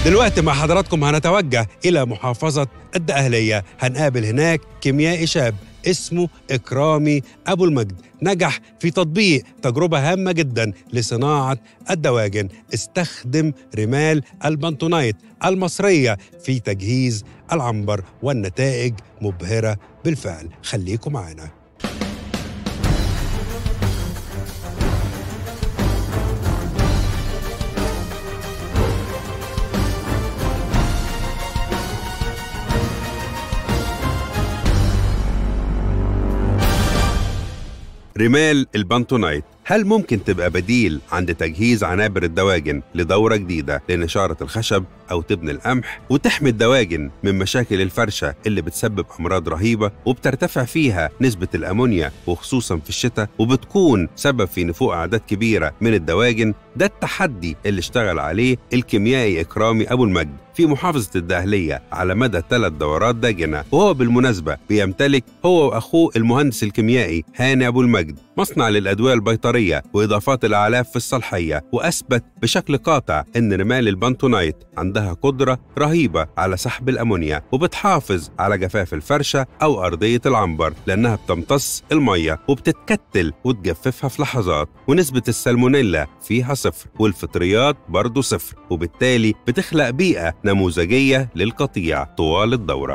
دلوقتي مع حضراتكم هنتوجه إلى محافظة الدقهلية هنقابل هناك كيميائي شاب اسمه إكرامي أبو المجد نجح في تطبيق تجربة هامة جدا لصناعة الدواجن استخدم رمال البنتونايت المصرية في تجهيز العنبر والنتائج مبهرة بالفعل خليكم معنا رمال البنتونايت هل ممكن تبقى بديل عند تجهيز عنابر الدواجن لدورة جديدة لنشارة الخشب أو تبن القمح وتحمي الدواجن من مشاكل الفرشة اللي بتسبب أمراض رهيبة وبترتفع فيها نسبة الأمونيا وخصوصا في الشتاء وبتكون سبب في نفوق أعداد كبيرة من الدواجن ده التحدي اللي اشتغل عليه الكيميائي إكرامي أبو المجد في محافظة الدهلية على مدى ثلاث دورات داجنة وهو بالمناسبة بيمتلك هو وأخوه المهندس الكيميائي هاني أبو المجد مصنع للأدوية البيطرية وإضافات الأعلاف في الصلاحية وأثبت بشكل قاطع إن رمال البنتونايت عندها قدرة رهيبة على سحب الأمونيا وبتحافظ على جفاف الفرشة أو أرضية العنبر لأنها بتمتص المية وبتتكتل وتجففها في لحظات ونسبة السالمونيلا فيها صفر والفطريات برضه صفر وبالتالي بتخلق بيئة نموذجية للقطيع طوال الدورة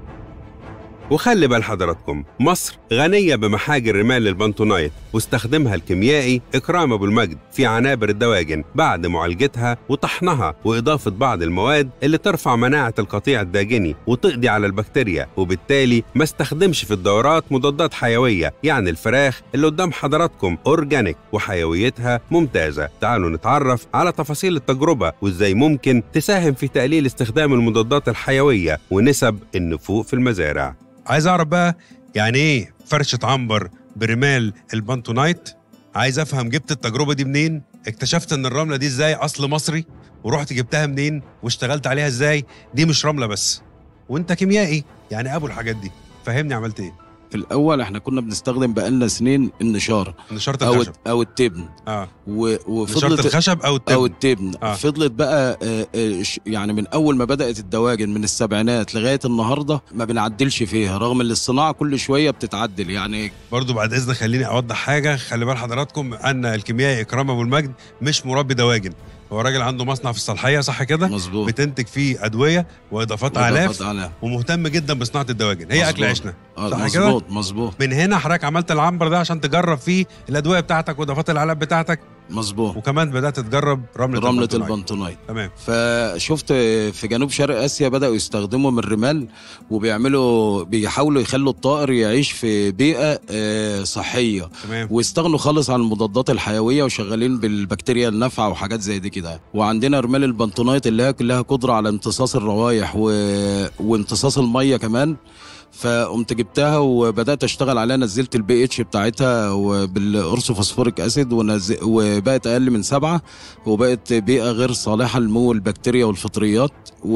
وخلي بال حضراتكم مصر غنية بمحاجر رمال البنتونايت واستخدمها الكيميائي إكرام أبو المجد في عنابر الدواجن بعد معالجتها وطحنها وإضافة بعض المواد اللي ترفع مناعة القطيع الداجني وتقضي على البكتيريا وبالتالي ما استخدمش في الدورات مضادات حيوية يعني الفراخ اللي قدام حضراتكم أورجانيك وحيويتها ممتازة تعالوا نتعرف على تفاصيل التجربة وإزاي ممكن تساهم في تقليل استخدام المضادات الحيوية ونسب النفوق في المزارع عايز اعرف بقى يعني ايه فرشه عنبر برمال البنتونايت عايز افهم جبت التجربه دي منين اكتشفت ان الرمله دي ازاي اصل مصري ورحت جبتها منين واشتغلت عليها ازاي دي مش رمله بس وانت كيميائي يعني ابو الحاجات دي فهمني عملت ايه في الاول احنا كنا بنستخدم بقالنا سنين النشار نشاره او الخشب او التبن اه و- نشاره وفضلت الخشب او او التبن التبن آه. فضلت بقى آه، آه، ش- يعني من اول ما بدات الدواجن من السبعينات لغايه النهارده ما بنعدلش فيها رغم ان الصناعه كل شويه بتتعدل يعني برضو بعد اذن خليني اوضح حاجه خلي بال حضراتكم ان الكيميائي اكرام ابو المجد مش مربي دواجن هو راجل عنده مصنع في الصالحيه صح كده مظبوط بتنتج فيه ادويه واضافات اعلاف وإضافات أعلاف. ومهتم جدا بصناعه الدواجن هي اكل مظبوط. عيشنا آه، صح كده؟ مظبوط مظبوط من هنا حضرتك عملت العنبر ده عشان تجرب فيه الادويه بتاعتك واضافات الاعلاف بتاعتك مظبوط وكمان بدات تجرب رمله رمله البنتونايت. البنتونايت تمام فشفت في جنوب شرق اسيا بداوا يستخدموا من الرمال وبيعملوا بيحاولوا يخلوا الطائر يعيش في بيئه آه، صحيه تمام واستغنوا خالص عن المضادات الحيويه وشغالين بالبكتيريا النافعه وحاجات زي دي كده وعندنا رمال البنتونايت اللي هي كلها قدره على امتصاص الروائح و... وامتصاص الميه كمان فقمت جبتها وبدات اشتغل عليها نزلت البي اتش بتاعتها بالارسوفوسفوريك اسيد ونز... وبقت اقل من سبعة وبقت بيئه غير صالحه لنمو البكتيريا والفطريات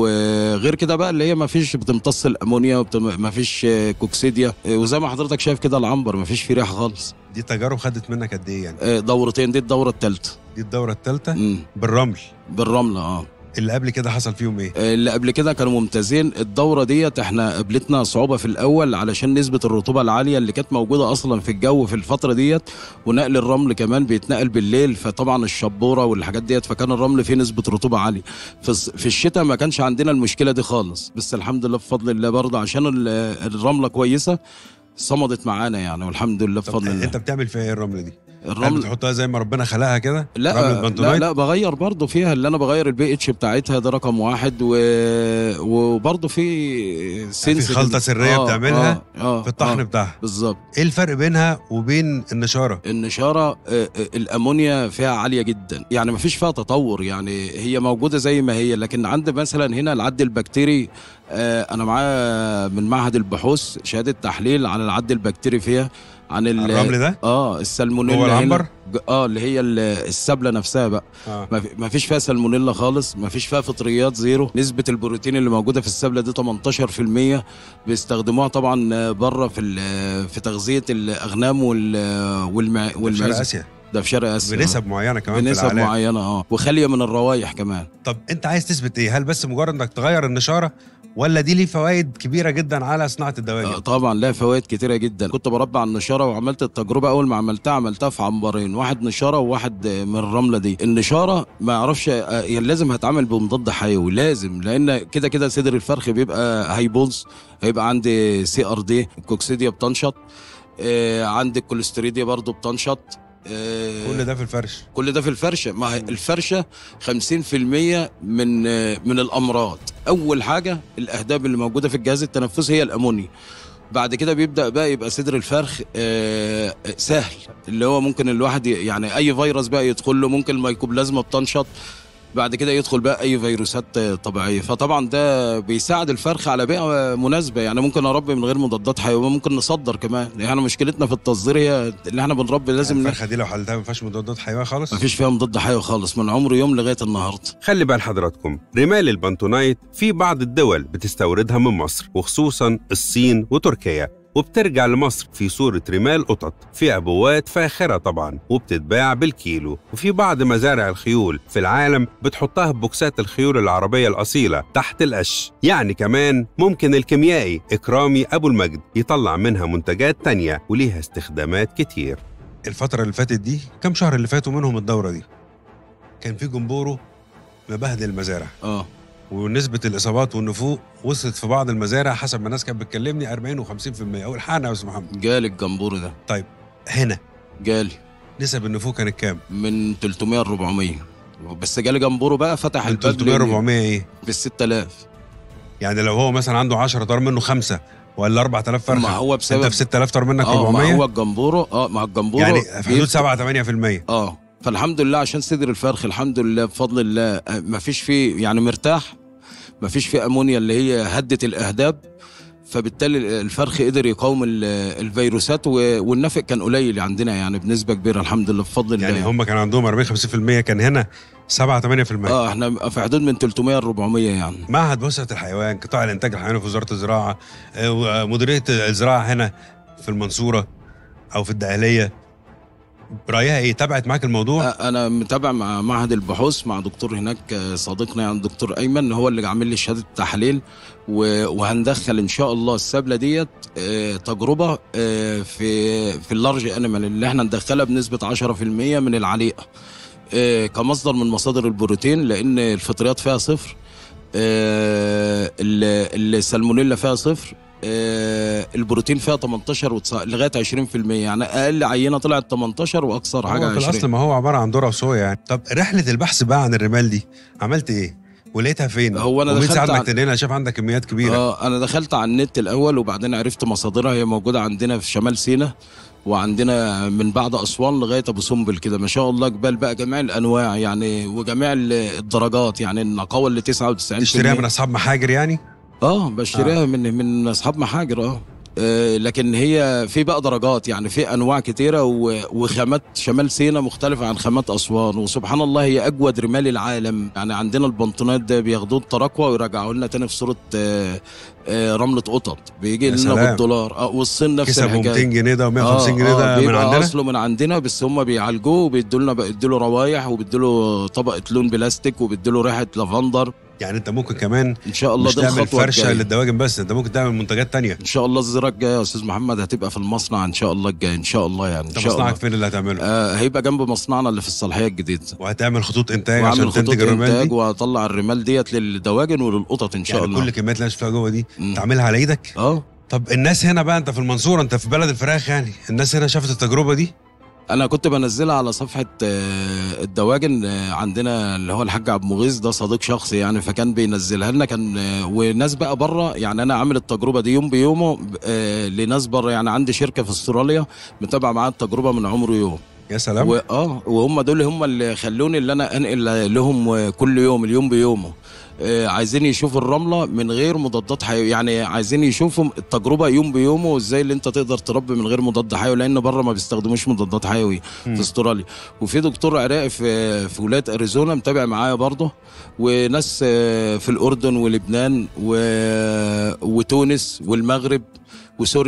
وغير كده بقى اللي هي ما فيش بتمتص الامونيا ما فيش كوكسيديا وزي ما حضرتك شايف كده العنبر ما فيش فيه ريحه خالص دي تجارب خدت منك قد ايه يعني آه، دورتين دي الدوره الثالثه دي الدوره الثالثه بالرمل بالرمله اه اللي قبل كده حصل فيهم ايه آه، اللي قبل كده كانوا ممتازين الدوره ديت احنا قابلتنا صعوبه في الاول علشان نسبه الرطوبه العاليه اللي كانت موجوده اصلا في الجو في الفتره ديت ونقل الرمل كمان بيتنقل بالليل فطبعا الشبوره والحاجات ديت فكان الرمل فيه نسبه رطوبه عاليه في الص- في الشتاء ما كانش عندنا المشكله دي خالص بس الحمد لله بفضل الله برضه عشان ال- الرمله كويسه صمدت معانا يعني والحمد لله طب بفضل الله انت بتعمل فيها ايه الرمله دي هل الرمل بتحطها زي ما ربنا خلقها كده رمل لا لا البنتونايت لا بغير برضه فيها اللي انا بغير البي اتش بتاعتها ده رقم واحد و... وبرضه في سنس في خلطة سرية بتعملها آه آه في الطحن آه بتاعها بالظبط ايه الفرق بينها وبين النشاره النشاره آه، آه، الامونيا فيها عاليه جدا يعني ما فيش فيها تطور يعني هي موجوده زي ما هي لكن عند مثلا هنا العد البكتيري آه، انا معايا من معهد البحوث شهاده تحليل عن العد البكتيري فيها عن ال- الرمل ده اه السالمونيلا هو هنا. العنبر ج- اه اللي هي ال- السبله نفسها بقى اه ما في- ما فيش فيها سالمونيلا خالص ما فيش فيها فطريات زيرو نسبة البروتين اللي موجودة في السبلة دي 18% بيستخدموها طبعا بره في ال- في تغذية الأغنام وال والمع في شرق والمعز اسيا ده في شرق اسيا بنسب معينه كمان في بنسب العلاج معينه اه وخاليه من الروايح كمان طب انت عايز تثبت ايه هل بس مجرد انك تغير النشاره ولا دي ليه فوائد كبيره جدا على صناعه الدواجن آه، طبعا لها فوائد كتيره جدا كنت بربي على النشاره وعملت التجربه اول ما عملتها عملتها في عنبرين واحد نشاره وواحد آه، من الرمله دي النشاره ما اعرفش آه، يعني لازم هتعمل بمضاد حيوي لازم لان كده كده صدر الفرخ بيبقى هيبوظ هيبقى عندي سي ار دي الكوكسيديا بتنشط آه، عندي الكوليستريديا برضو بتنشط آه، كل ده في الفرش كل ده في الفرشه ما هي الفرشه 50% من من الامراض اول حاجه الاهداب اللي موجوده في الجهاز التنفسي هي الامونيا بعد كده بيبدا بقى يبقى صدر الفرخ آه، سهل اللي هو ممكن الواحد ي- يعني اي فيروس بقى يدخل له ممكن الميكوبلازما بتنشط بعد كده يدخل بقى اي فيروسات آه، طبيعيه فطبعا ده بيساعد الفرخ على بيئه مناسبه يعني ممكن اربي من غير مضادات حيويه ممكن نصدر كمان يعني احنا مشكلتنا في التصدير هي اللي احنا بنربي لازم يعني الفرخه دي لو حلتها ما فيهاش مضادات حيويه خالص ما فيش فيها مضاد حيوي خالص من عمر يوم لغايه النهارده خلي بال حضراتكم رمال البنتونايت في بعض الدول بتستوردها من مصر وخصوصا الصين وتركيا وبترجع لمصر في صورة رمال قطط في أبوات فاخرة طبعا وبتتباع بالكيلو وفي بعض مزارع الخيول في العالم بتحطها في بوكسات الخيول العربية الأصيلة تحت القش يعني كمان ممكن الكيميائي إكرامي أبو المجد يطلع منها منتجات تانية وليها استخدامات كتير الفترة اللي فاتت دي كم شهر اللي فاتوا منهم الدورة دي كان في جمبورو مبهدل المزارع اه ونسبة الإصابات والنفوق وصلت في بعض المزارع حسب ما الناس كانت بتكلمني 40 و50% أو الحقنا يا أستاذ محمد جالي الجمبور ده هنا جالي نسب النفوق كانت كام؟ من 300 ل 400 بس جالي جمبوره بقى فتح من الباب 300 400 إيه؟ بال 6000 يعني لو هو مثلا عنده 10 طار منه خمسة ولا 4000 فرخة ما هو بسبب أنت في 6000 طار منك اه ما 400 هو الجمبوره اه مع الجمبوره يعني في حدود بيبقى- 7 8% اه فالحمد لله عشان صدر الفرخ الحمد لله بفضل الله آه، ما فيش فيه يعني مرتاح ما فيش فيه امونيا اللي هي هدت الاهداب فبالتالي الفرخ قدر يقاوم ال- الفيروسات و- والنفق كان قليل عندنا يعني بنسبه كبيره الحمد لله بفضل الله يعني هم كان عندهم 40 50% كان هنا 7 8% اه احنا في حدود من 300 ل 400 يعني معهد بوسعة الحيوان قطاع الإنتاج الحيواني في وزارة الزراعة آه، ومديرية الزراعة هنا في المنصورة أو في الدقهلية رأيها إيه؟ تابعت معاك الموضوع؟ آه، انا متابع مع معهد البحوث مع دكتور هناك آه، صديقنا يعني الدكتور ايمن هو اللي عامل لي شهاده التحاليل و- وهندخل ان شاء الله السبله ديت آه، تجربه آه، في في اللارج انيمال اللي احنا ندخلها بنسبه 10% من العليقه آه، كمصدر من مصادر البروتين لان الفطريات فيها صفر آه، ال- السالمونيلا فيها صفر آه، البروتين فيها 18 وتس- لغايه 20% يعني اقل عينه طلعت 18 واكثر حاجه هو في 20 الأصل ما هو عبارة عن ذرة وصويا يعني طب رحلة البحث بقى عن الرمال دي عملت إيه؟ ولقيتها فين؟ هو أنا ومين دخلت ساعدك على- تنقلها شاف عندك كميات كبيرة اه انا دخلت على النت الاول وبعدين عرفت مصادرها هي موجوده عندنا في شمال سيناء وعندنا من بعد اسوان لغايه ابو سمبل كده ما شاء الله جبال بقى جميع الانواع يعني وجميع ال- الدرجات يعني النقاوه اللي 99% تشتريها من أصحاب محاجر يعني؟ اه بشتريها آه. من من اصحاب محاجر اه آه، لكن هي في بقى درجات يعني في انواع كتيره و- وخامات شمال سيناء مختلفه عن خامات اسوان وسبحان الله هي اجود رمال العالم يعني عندنا البنطونات ده بياخدوه التراكوة ويرجعوا لنا تاني في صوره آه، آه، رمله قطط بيجي يا لنا سلام. بالدولار اه والصين نفس كسبوا الحكايه 200 جنيه ده و150 جنيه ده من بيبقى عندنا؟ اصله من عندنا بس هم بيعالجوه وبيدوا لنا بيدوا له روايح وبيدوا له طبقه لون بلاستيك وبيدوا له ريحه لافندر يعني أنت ممكن كمان ان شاء الله مش دي تعمل الخطوه فرشة الجايه للدواجن بس أنت ممكن تعمل منتجات تانية ان شاء الله الزياره الجايه يا استاذ محمد هتبقى في المصنع ان شاء الله الجاي ان شاء الله يعني ان أنت شاء الله مصنعك فين اللي هتعمله؟ آه هيبقى جنب مصنعنا اللي في الصالحيه الجديده وهتعمل خطوط إنتاج واعمل عشان خطوط تنتج الرمال انتاج دي؟ واطلع الرمال ديت للدواجن وللقطط ان شاء يعني الله كل كميات اللي أنا شفتها جوه دي مم. تعملها على إيدك؟ اه طب الناس هنا بقى انت في المنصوره انت في بلد الفراخ يعني الناس هنا شافت التجربه دي انا كنت بنزلها على صفحه آه، الدواجن آه، عندنا اللي هو الحاج عبد المغيث ده صديق شخصي يعني فكان بينزلها لنا كان آه، وناس بقى بره يعني انا عامل التجربه دي يوم بيومه آه، لناس بره يعني عندي شركه في استراليا متابعه معايا التجربه من عمره يوم يا سلام و... اه وهم دول هم اللي خلوني اللي انا انقل لهم كل يوم اليوم بيومه آه عايزين يشوفوا الرمله من غير مضادات حيويه يعني عايزين يشوفوا التجربه يوم بيومه وازاي اللي انت تقدر تربي من غير مضاد حيوي لان بره ما بيستخدموش مضادات حيوي مم. في استراليا وفي دكتور عراقي في في ولايه اريزونا متابع معايا برضه وناس آه، في الاردن ولبنان و... وتونس والمغرب وسوريا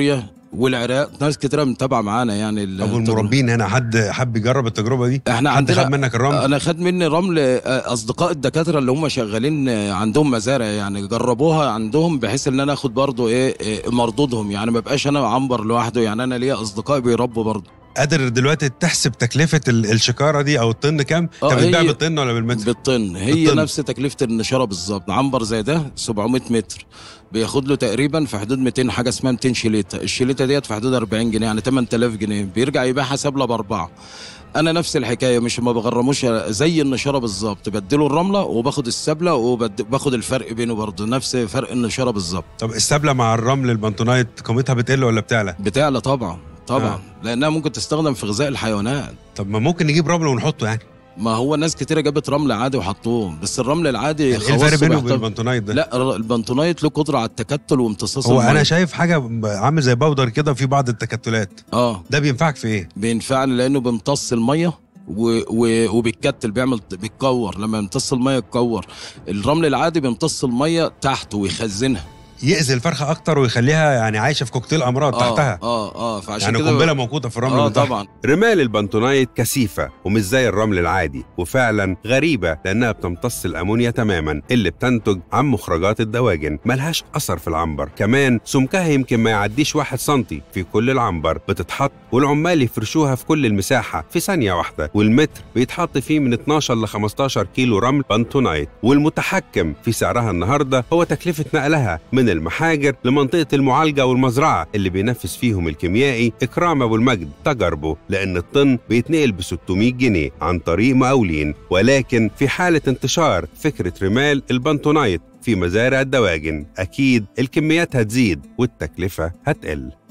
والعراق ناس كتيره متابعه معانا يعني طب التجربة. والمربين هنا حد حب يجرب التجربه دي احنا حد عندنا خد منك الرمل انا خد مني رمل آه، اصدقاء الدكاتره اللي هم شغالين آه، عندهم مزارع يعني جربوها عندهم بحيث ان انا اخد برضو ايه إيه مردودهم يعني ما بقاش انا عنبر لوحده يعني انا ليا اصدقاء بيربوا برضو قادر دلوقتي تحسب تكلفه ال- الشكاره دي او الطن كام آه، انت بتبيع هي- بالطن ولا بالمتر بالطن هي بالطن. نفس تكلفه النشاره بالظبط عنبر زي ده 700 متر بياخد له تقريبا في حدود 200 حاجه اسمها 200 شليته الشليته ديت في حدود 40 جنيه يعني 8000 جنيه بيرجع يبيع حسب له باربعه انا نفس الحكايه مش ما بغرموش زي النشاره بالظبط بديله الرمله وباخد السبله وباخد الفرق بينه برضه نفس فرق النشاره بالظبط طب السبله مع الرمل البنتونايت قيمتها بتقل ولا بتعلى بتعلى طبعا طبعا آه. آه. لانها ممكن تستخدم في غذاء الحيوانات طب ما ممكن نجيب رمل ونحطه يعني ما هو ناس كتيره جابت رمل عادي وحطوه بس الرمل العادي يعني ايه الفرق خواصه بينه وبين بيحتوي- البنتونايت ده لا الر- البنتونايت له قدره على التكتل وامتصاص هو انا المية. شايف حاجه ب- عامل زي باودر كده في بعض التكتلات اه ده بينفعك في ايه بينفعني لانه بيمتص الميه و... و... وبيتكتل بيعمل بيتكور لما يمتص الميه يتكور الرمل العادي بيمتص الميه تحته ويخزنها يأذي الفرخه اكتر ويخليها يعني عايشه في كوكتيل امراض اه تحتها اه اه فعشان يعني كده قنبله موجوده في الرمل اه من تحت. طبعا رمال البنتونايت كثيفة ومش زي الرمل العادي وفعلا غريبة لأنها بتمتص الأمونيا تماما اللي بتنتج عن مخرجات الدواجن ملهاش أثر في العنبر كمان سمكها يمكن ما يعديش واحد سنتي في كل العنبر بتتحط والعمال يفرشوها في كل المساحة في ثانية واحدة والمتر بيتحط فيه من 12 ل 15 كيلو رمل بنتونايت والمتحكم في سعرها النهاردة هو تكلفة نقلها من المحاجر لمنطقة المعالجة والمزرعة اللي بينفذ فيهم الكيميائي إكرام أبو المجد تجاربه لأن الطن بيتنقل ب 600 جنيه عن طريق مقاولين ولكن في حالة انتشار فكرة رمال البنتونايت في مزارع الدواجن أكيد الكميات هتزيد والتكلفة هتقل